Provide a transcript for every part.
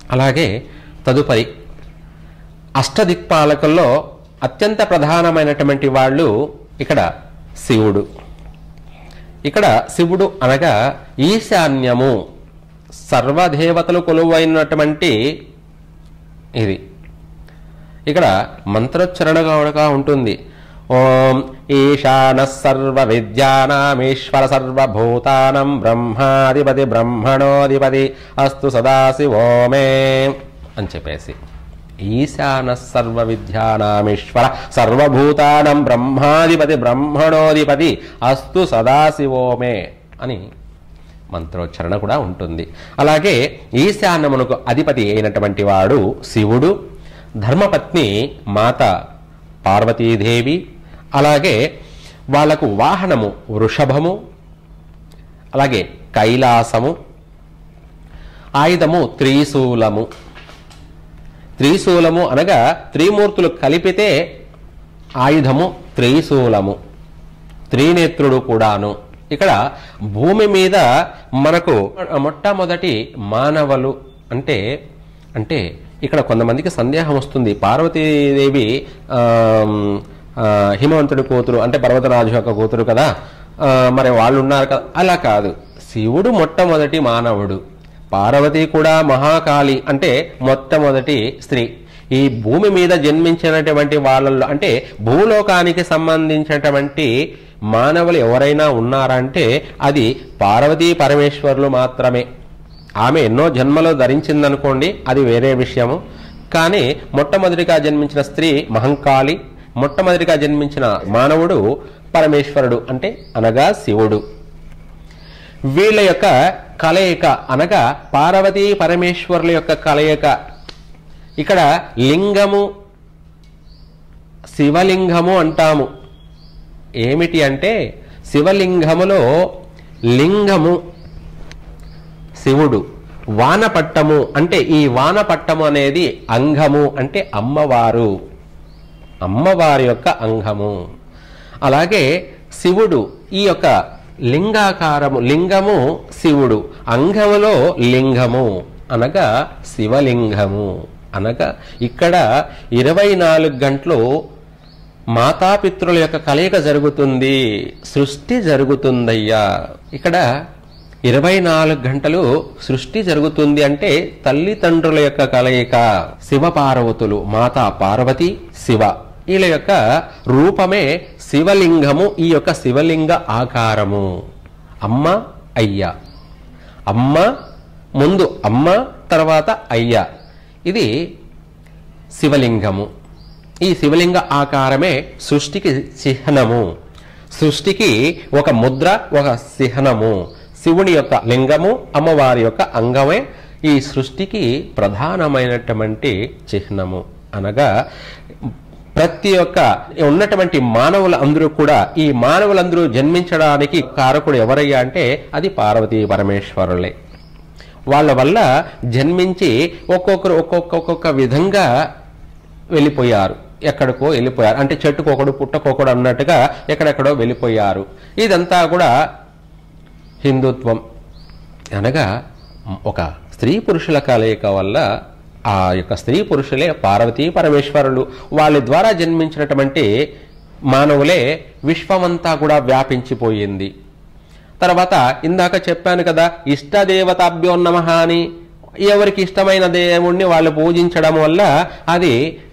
అలాగే తదుపరి అష్టదిక్పాలకుల్లో అత్యంత ప్రధానమైనటువంటి వాళ్ళు ఇక్కడ శివుడు ఇక్కడ శివుడు అనగా ఈశాన్యము సర్వదేవతలు కొలువైనటువంటి ఇది ఇక్కడ మంత్రోచ్చరణ కూడా ఉంటుంది ఓం ఈశాన సర్వ విద్యానామీశ్వర సర్వభూతానం బ్రహ్మాధిపతి బ్రహ్మణోధిపతి అస్తు సదాశివోమే అని చెప్పేసి ఈశాన సర్వ విద్యానామీశ్వర సర్వభూతానం బ్రహ్మాధిపతి బ్రహ్మణోధిపతి అస్తు సదాశివోమే అని మంత్రోచ్చరణ కూడా ఉంటుంది అలాగే ఈశాన్యమునకు అధిపతి అయినటువంటి వాడు శివుడు ధర్మపత్ని మాత పార్వతీదేవి అలాగే వాళ్లకు వాహనము వృషభము అలాగే కైలాసము ఆయుధము త్రిశూలము త్రిశూలము అనగా త్రిమూర్తులు కలిపితే ఆయుధము త్రిశూలము త్రినేత్రుడు కూడాను ఇక్కడ భూమి మీద మనకు మొట్టమొదటి మానవులు అంటే అంటే ఇక్కడ కొంతమందికి సందేహం వస్తుంది పార్వతీదేవి ఆమ్, ఆ, హిమవంతుడి కూతురు అంటే పర్వతరాజు యొక్క కూతురు కదా ఆ, మరి వాళ్ళు ఉన్నారు కదా అలా కాదు శివుడు మొట్టమొదటి మానవుడు పార్వతి కూడా మహాకాళి అంటే మొట్టమొదటి స్త్రీ ఈ భూమి మీద జన్మించినటువంటి వాళ్ళల్లో అంటే భూలోకానికి సంబంధించినటువంటి మానవులు ఎవరైనా ఉన్నారంటే అది పార్వతీ పరమేశ్వరులు మాత్రమే ఆమె ఎన్నో జన్మలు ధరించిందనుకోండి అది వేరే విషయము కానీ మొట్టమొదటిగా జన్మించిన స్త్రీ మహంకాళి మొట్టమొదటిగా జన్మించిన మానవుడు పరమేశ్వరుడు అంటే అనగా శివుడు వీళ్ళ యొక్క కలయిక అనగా పార్వతీ పరమేశ్వరుల యొక్క కలయిక ఇక్కడ లింగము శివలింగము అంటాము ఏమిటి అంటే శివలింగములో లింగము శివుడు వానపట్టము అంటే ఈ వానపట్టము అనేది అంగము అంటే అమ్మవారు అమ్మవారి యొక్క అంగము అలాగే శివుడు ఈ యొక్క లింగాకారము లింగము శివుడు అంగములో లింగము అనగా శివలింగము అనగా ఇక్కడ ఇరవై నాలుగు గంటలు మాతాపితృల యొక్క కలయిక జరుగుతుంది సృష్టి జరుగుతుందయ్యా ఇక్కడ ఇరవై నాలుగు గంటలు సృష్టి జరుగుతుంది అంటే తల్లిదండ్రుల యొక్క కలయిక శివ పార్వతులు మాతా పార్వతి శివ వీళ్ళ యొక్క రూపమే శివలింగము ఈ యొక్క శివలింగ ఆకారము అమ్మ అయ్య అమ్మ ముందు అమ్మ తర్వాత అయ్య ఇది శివలింగము ఈ శివలింగ ఆకారమే సృష్టికి చిహ్నము సృష్టికి ఒక ముద్ర ఒక చిహ్నము శివుని యొక్క లింగము అమ్మవారి యొక్క అంగమే ఈ సృష్టికి ప్రధానమైనటువంటి చిహ్నము అనగా ప్రతి ఒక్క ఉన్నటువంటి మానవులు అందరూ కూడా ఈ మానవులందరూ జన్మించడానికి కారకుడు ఎవరయ్యా అంటే అది పార్వతీ పరమేశ్వరులే వాళ్ళ వల్ల జన్మించి ఒక్కొక్కరు ఒక్కొక్క ఒక్కొక్క విధంగా వెళ్ళిపోయారు ఎక్కడికో వెళ్ళిపోయారు అంటే చెట్టుకొకడు పుట్టకొకడు అన్నట్టుగా ఎక్కడెక్కడో వెళ్ళిపోయారు ఇదంతా కూడా హిందుత్వం అనగా ఒక స్త్రీ పురుషుల కలయిక వల్ల ఆ యొక్క స్త్రీ పురుషులే పార్వతీ పరమేశ్వరులు వాళ్ళ ద్వారా జన్మించినటువంటి మానవులే విశ్వమంతా కూడా వ్యాపించిపోయింది తర్వాత ఇందాక చెప్పాను కదా ఇష్టదేవతాభ్యో నమ అని ఎవరికి ఇష్టమైన దేవుణ్ణి వాళ్ళు పూజించడం వల్ల అది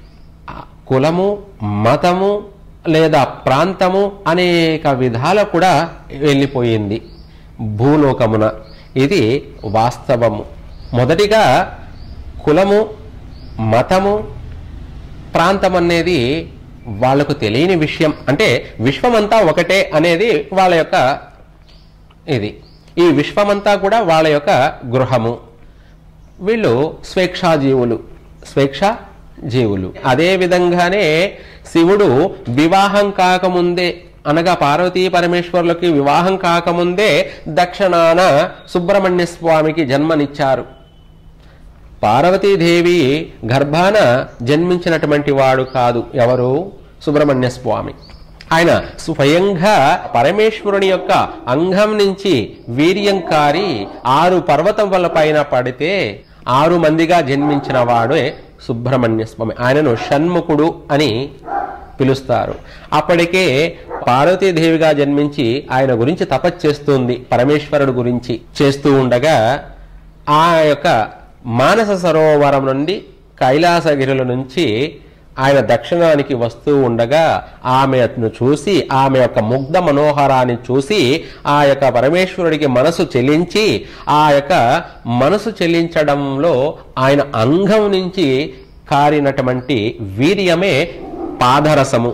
కులము మతము లేదా ప్రాంతము అనేక విధాల కూడా వెళ్ళిపోయింది భూలోకమున ఇది వాస్తవము మొదటిగా కులము మతము ప్రాంతం అనేది వాళ్లకు తెలియని విషయం అంటే విశ్వమంతా ఒకటే అనేది వాళ్ళ యొక్క ఇది ఈ విశ్వమంతా కూడా వాళ్ళ యొక్క గృహము వీళ్ళు స్వేచ్ఛాజీవులు స్వేచ్ఛ జీవులు అదే విధంగానే శివుడు వివాహం కాకముందే అనగా పార్వతీ పరమేశ్వరులకి వివాహం కాకముందే దక్షిణాన సుబ్రహ్మణ్య స్వామికి జన్మనిచ్చారు పార్వతీదేవి గర్భాన జన్మించినటువంటి వాడు కాదు ఎవరు సుబ్రహ్మణ్య స్వామి ఆయన స్వయంగా పరమేశ్వరుని యొక్క అంగం నుంచి వీర్యం కారి ఆరు పర్వతం వల్ల పైన పడితే ఆరు మందిగా జన్మించిన వాడే సుబ్రహ్మణ్య స్వామి ఆయనను షణ్ముఖుడు అని పిలుస్తారు అప్పటికే పార్వతీదేవిగా జన్మించి ఆయన గురించి తపస్సు చేస్తుంది పరమేశ్వరుడు గురించి చేస్తూ ఉండగా ఆ యొక్క మానస సరోవరం నుండి కైలాసగిరుల నుంచి ఆయన దక్షిణానికి వస్తూ ఉండగా ఆమెను చూసి ఆమె యొక్క ముగ్ధ మనోహరాన్ని చూసి ఆ యొక్క పరమేశ్వరుడికి మనసు చెల్లించి ఆ యొక్క మనసు చెల్లించడంలో ఆయన అంగం నుంచి కారినటువంటి వీర్యమే పాదరసము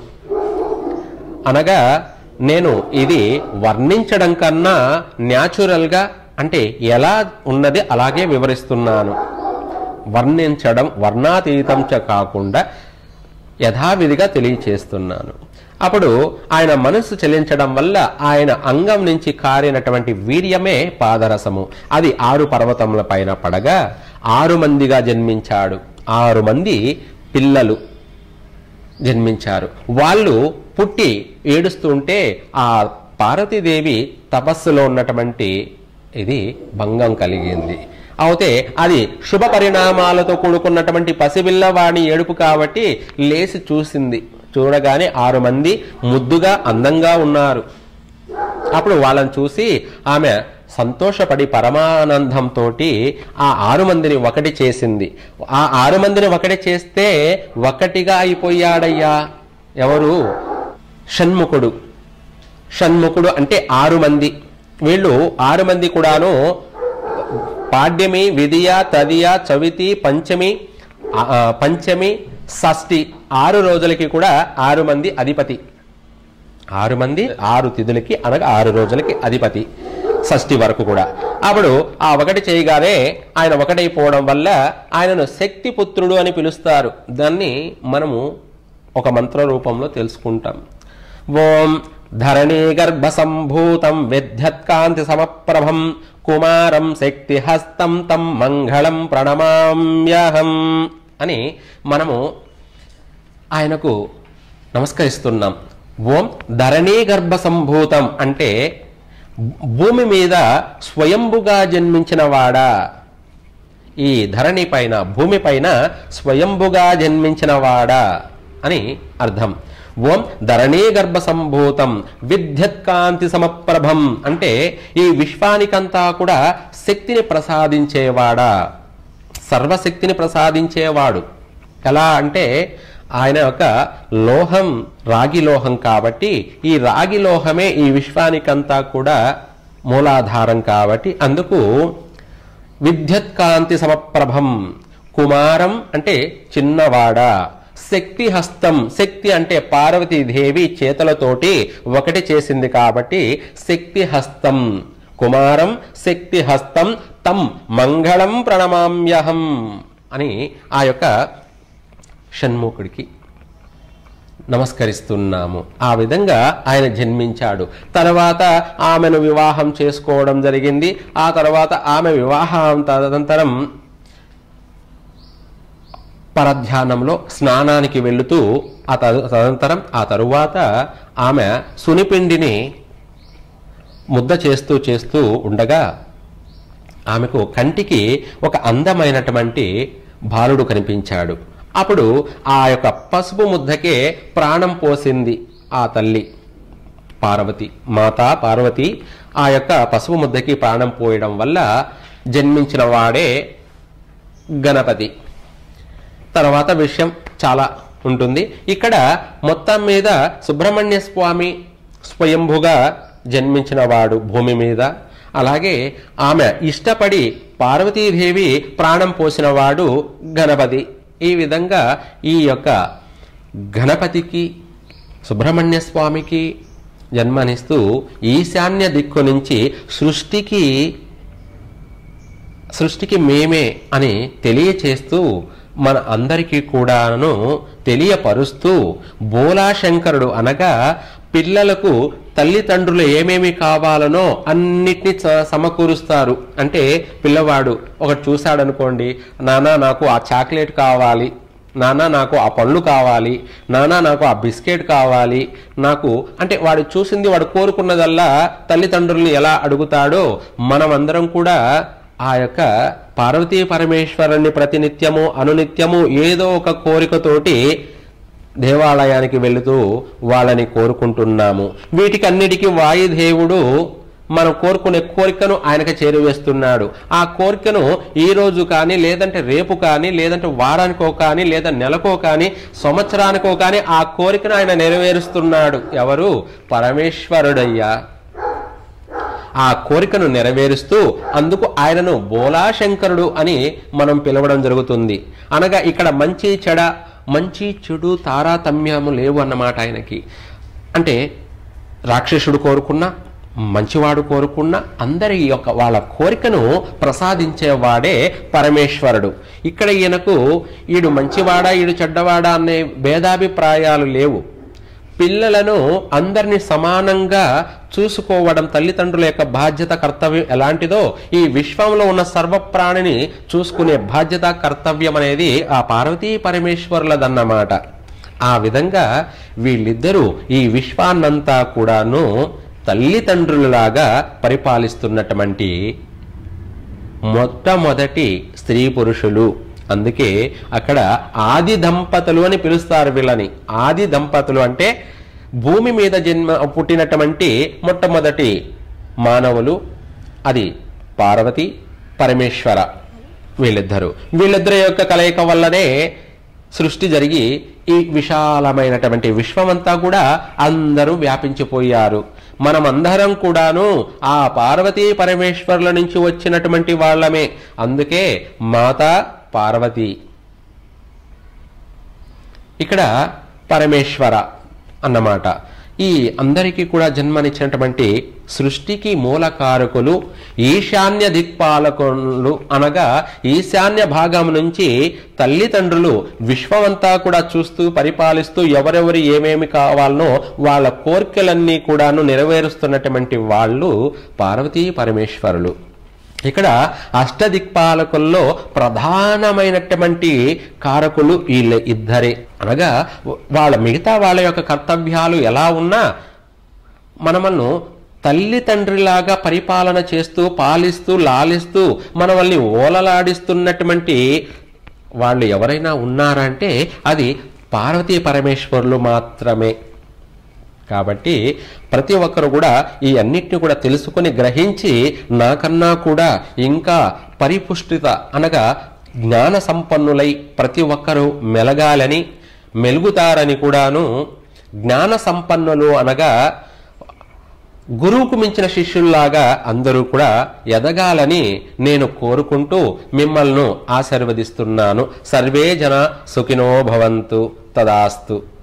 అనగా నేను ఇది వర్ణించడం కన్నా న్యాచురల్గా అంటే ఎలా ఉన్నది అలాగే వివరిస్తున్నాను వర్ణించడం వర్ణాతీతం చ కాకుండా యథావిధిగా తెలియచేస్తున్నాను అప్పుడు ఆయన మనస్సు చెల్లించడం వల్ల ఆయన అంగం నుంచి కారినటువంటి వీర్యమే పాదరసము అది ఆరు పర్వతముల పైన పడగా ఆరు మందిగా జన్మించాడు ఆరు మంది పిల్లలు జన్మించారు వాళ్ళు పుట్టి ఏడుస్తుంటే ఆ పార్వతీదేవి తపస్సులో ఉన్నటువంటి ఇది భంగం కలిగింది అయితే అది శుభ పరిణామాలతో కూడుకున్నటువంటి పసిపిల్లవాడి ఏడుపు కాబట్టి లేచి చూసింది చూడగానే ఆరు మంది ముద్దుగా అందంగా ఉన్నారు అప్పుడు వాళ్ళని చూసి ఆమె సంతోషపడి పరమానందంతో ఆ ఆరు మందిని ఒకటి చేసింది ఆ ఆరు మందిని ఒకటి చేస్తే ఒకటిగా అయిపోయాడయ్యా ఎవరు షణ్ముఖుడు షణ్ముఖుడు అంటే ఆరు మంది వీళ్ళు ఆరు మంది కూడాను పాడ్యమి విధియ తదియ చవితి పంచమి ఆ, ఆ, పంచమి షష్ఠి ఆరు రోజులకి కూడా ఆరు మంది అధిపతి ఆరు మంది ఆరు తిథులకి అనగా ఆరు రోజులకి అధిపతి షష్ఠి వరకు కూడా అప్పుడు ఆ ఒకటి చేయగానే ఆయన ఒకటైపోవడం వల్ల ఆయనను శక్తి పుత్రుడు అని పిలుస్తారు దాన్ని మనము ఒక మంత్ర రూపంలో తెలుసుకుంటాం ఓం ధరణీ గర్భ సంభూతం విద్యత్కాంతి సమప్రభం కుమారం శక్తి హస్తం తం మంగళం ప్రణమామ్యహం అని మనము ఆయనకు నమస్కరిస్తున్నాం ఓం ధరణీ గర్భ సంభూతం అంటే భూమి మీద స్వయంభుగా జన్మించిన వాడా ఈ ధరణి పైన భూమి పైన స్వయంభుగా జన్మించిన వాడా అని అర్థం ఓం ధరణీ గర్భ సంభూతం విద్యత్కాంతి సమప్రభం అంటే ఈ విశ్వానికంతా కూడా శక్తిని ప్రసాదించేవాడా సర్వశక్తిని ప్రసాదించేవాడు ఎలా అంటే ఆయన యొక్క లోహం రాగి లోహం కాబట్టి ఈ రాగి లోహమే ఈ విశ్వానికంతా కూడా మూలాధారం కాబట్టి అందుకు విద్యుత్కాంతి సమప్రభం కుమారం అంటే చిన్నవాడ శక్తి హస్తం శక్తి అంటే పార్వతీదేవి చేతులతోటి ఒకటి చేసింది కాబట్టి శక్తి హస్తం కుమారం శక్తి హస్తం తం మంగళం ప్రణమామ్యహం అని ఆ యొక్క షణ్ముఖుడికి నమస్కరిస్తున్నాము ఆ విధంగా ఆయన జన్మించాడు తర్వాత ఆమెను వివాహం చేసుకోవడం జరిగింది ఆ తర్వాత ఆమె వివాహం తదనంతరం పరధ్యానంలో స్నానానికి వెళుతూ ఆ తద- తదనంతరం ఆ తరువాత ఆమె సునిపిండిని ముద్ద చేస్తూ చేస్తూ ఉండగా ఆమెకు కంటికి ఒక అందమైనటువంటి బాలుడు కనిపించాడు అప్పుడు ఆ యొక్క పసుపు ముద్దకే ప్రాణం పోసింది ఆ తల్లి పార్వతి మాత పార్వతి ఆ యొక్క పసుపు ముద్దకి ప్రాణం పోయడం వల్ల జన్మించిన వాడే గణపతి తర్వాత విషయం చాలా ఉంటుంది ఇక్కడ మొత్తం మీద సుబ్రహ్మణ్య స్వామి స్వయంభుగా జన్మించిన వాడు భూమి మీద అలాగే ఆమె ఇష్టపడి పార్వతీదేవి ప్రాణం పోసిన వాడు గణపతి ఈ విధంగా ఈ యొక్క గణపతికి సుబ్రహ్మణ్య స్వామికి జన్మనిస్తూ ఈశాన్య దిక్కు నుంచి సృష్టికి సృష్టికి మేమే అని తెలియచేస్తూ మన అందరికీ కూడాను తెలియపరుస్తూ బోలాశంకరుడు అనగా పిల్లలకు తల్లిదండ్రులు ఏమేమి కావాలనో అన్నిటినీ స- సమకూరుస్తారు అంటే పిల్లవాడు ఒకటి చూశాడనుకోండి నాన్న నాకు ఆ చాక్లెట్ కావాలి నాన్న నాకు ఆ పళ్ళు కావాలి నాన్న నాకు ఆ బిస్కెట్ కావాలి నాకు అంటే వాడు చూసింది వాడు కోరుకున్నదల్లా తల్లిదండ్రుల్ని ఎలా అడుగుతాడో మనమందరం కూడా ఆ యొక్క పార్వతీ పరమేశ్వరుని ప్రతినిత్యము అనునిత్యము ఏదో ఒక కోరికతోటి దేవాలయానికి వెళుతూ వాళ్ళని కోరుకుంటున్నాము వీటికన్నిటికీ వాయుదేవుడు మనం కోరుకునే కోరికను ఆయనకు చేరువేస్తున్నాడు ఆ కోరికను ఈ రోజు కానీ లేదంటే రేపు కానీ లేదంటే వారానికో కానీ లేదా నెలకో కానీ సంవత్సరానికో కానీ ఆ కోరికను ఆయన నెరవేరుస్తున్నాడు ఎవరు పరమేశ్వరుడయ్యా ఆ కోరికను నెరవేరుస్తూ అందుకు ఆయనను బోలాశంకరుడు అని మనం పిలవడం జరుగుతుంది అనగా ఇక్కడ మంచి చెడ మంచి చెడు తారాతమ్యము లేవు అన్నమాట ఆయనకి అంటే రాక్షసుడు కోరుకున్నా మంచివాడు కోరుకున్న అందరి యొక్క వాళ్ళ కోరికను ప్రసాదించేవాడే పరమేశ్వరుడు ఇక్కడ ఈయనకు ఈడు మంచివాడా ఈడు చెడ్డవాడా అనే భేదాభిప్రాయాలు లేవు పిల్లలను అందరినీ సమానంగా చూసుకోవడం తల్లిదండ్రుల యొక్క బాధ్యత కర్తవ్యం ఎలాంటిదో ఈ విశ్వంలో ఉన్న సర్వప్రాణిని చూసుకునే బాధ్యత కర్తవ్యం అనేది ఆ పార్వతీ పరమేశ్వరులదన్నమాట ఆ విధంగా వీళ్ళిద్దరూ ఈ విశ్వాన్నంతా కూడాను తల్లిదండ్రులలాగా పరిపాలిస్తున్నటువంటి మొట్టమొదటి స్త్రీ పురుషులు అందుకే అక్కడ ఆది దంపతులు అని పిలుస్తారు వీళ్ళని ఆది దంపతులు అంటే భూమి మీద జన్మ పుట్టినటువంటి మొట్టమొదటి మానవులు అది పార్వతి పరమేశ్వర వీళ్ళిద్దరు వీళ్ళిద్దరి యొక్క కలయిక వల్లనే సృష్టి జరిగి ఈ విశాలమైనటువంటి విశ్వమంతా కూడా అందరూ వ్యాపించిపోయారు మనమందరం కూడాను ఆ పార్వతీ పరమేశ్వరుల నుంచి వచ్చినటువంటి వాళ్ళమే అందుకే మాత పార్వతి ఇక్కడ పరమేశ్వర అన్నమాట ఈ అందరికీ కూడా జన్మనిచ్చినటువంటి సృష్టికి మూలకారకులు ఈశాన్య దిక్పాలకులు అనగా ఈశాన్య భాగం నుంచి తల్లిదండ్రులు విశ్వమంతా కూడా చూస్తూ పరిపాలిస్తూ ఎవరెవరు ఏమేమి కావాలనో వాళ్ళ కోరికలన్నీ కూడాను నెరవేరుస్తున్నటువంటి వాళ్ళు పార్వతీ పరమేశ్వరులు ఇక్కడ అష్టదిక్పాలకుల్లో ప్రధానమైనటువంటి కారకులు వీళ్ళ ఇద్దరే అనగా వాళ్ళ మిగతా వాళ్ళ యొక్క కర్తవ్యాలు ఎలా ఉన్నా మనమను తల్లి తండ్రిలాగా పరిపాలన చేస్తూ పాలిస్తూ లాలిస్తూ మనల్ని ఓలలాడిస్తున్నటువంటి వాళ్ళు ఎవరైనా ఉన్నారంటే అది పార్వతీ పరమేశ్వరులు మాత్రమే కాబట్టి ప్రతి ఒక్కరు కూడా ఈ అన్నిటిని కూడా తెలుసుకొని గ్రహించి నాకన్నా కూడా ఇంకా పరిపుష్టిత అనగా జ్ఞాన సంపన్నులై ప్రతి ఒక్కరూ మెలగాలని మెలుగుతారని కూడాను జ్ఞాన సంపన్నులు అనగా గురువుకు మించిన శిష్యుల్లాగా అందరూ కూడా ఎదగాలని నేను కోరుకుంటూ మిమ్మల్ని ఆశీర్వదిస్తున్నాను సర్వే జన సుఖినో భవంతు తదాస్తు